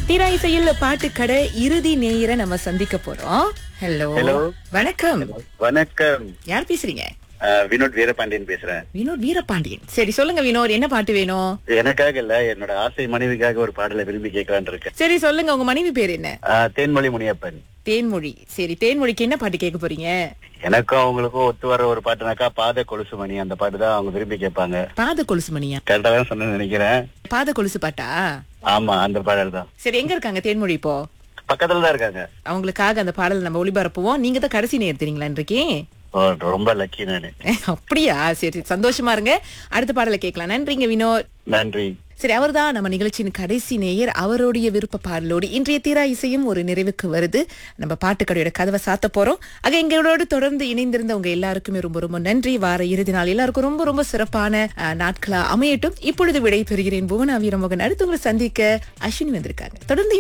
தீரா இசையில் பாட்டு கடை இறுதி நேயரை நம்ம சந்திக்க போறோம் ஹலோ Hello. வணக்கம் வணக்கம் யார் பேசுறீங்க அஹ், வினோத் வீரபாண்டியன் பேசுறேன் வினோத் வீரபாண்டியன் சரி சொல்லுங்க வினோத் என்ன பாட்டு வேணும் எனக்காக இல்ல என்னோட ஆசை மனைவிக்காக ஒரு பாடலை விரும்பி கேட்கலான்னு இருக்கேன் சரி சொல்லுங்க உங்க மனைவி பேர் என்ன அஹ், தேன்மொழி முனியப்பன் தேன்மொழி சரி தேன்மொழிக்கு என்ன பாட்டு கேட்க போறீங்க எனக்கும் அவங்களுக்கும் ஒத்து வர ஒரு பாட்டுனாக்கா பாத கொலுசு மணி அந்த பாட்டு தான் அவங்க விரும்பி கேட்பாங்க பாத கொலுசு மணியா கரெக்டா தான் சொன்னேன்னு நினைக்கிறேன் பாத கொலுசு பாட்டா ஆமா அந்த பாடல் தான் சரி எங்க இருக்காங்க தேன்மொழி இப்போ பக்கத்துல தான் இருக்காங்க அவங்களுக்காக அந்த பாடல் நம்ம ஒளிபரப்புவோம் நீங்க தான் கடைசி நேர்த்தீங்களா இன்றைக்கு ஓ, ரொம்ப லக்கி நானு அப்படியா சரி சந்தோஷமா இருங்க அடுத்த பாடலை கேட்கலாம் நன்றிங்க வினோத் நன்றி சரி அவர்தான் நம்ம நிகழ்ச்சியின் கடைசி நேயர் அவருடைய விருப்ப பாடலோடு இன்றைய தீரா இசையும் ஒரு நிறைவுக்கு வருது நம்ம பாட்டுக்கடையோட கதவை சாத்த போறோம் ஆக எங்களோடு தொடர்ந்து இணைந்திருந்த உங்க எல்லாருக்குமே ரொம்ப ரொம்ப நன்றி வார இறுதி நாள் எல்லாருக்கும் ரொம்ப ரொம்ப சிறப்பான அஹ், நாட்களா அமையட்டும் இப்பொழுது விடை பெறுகிறேன் புவனா வீரமோகன் அடுத்து உங்களை சந்திக்க அஸ்வினி வந்திருக்காங்க தொடர்ந்து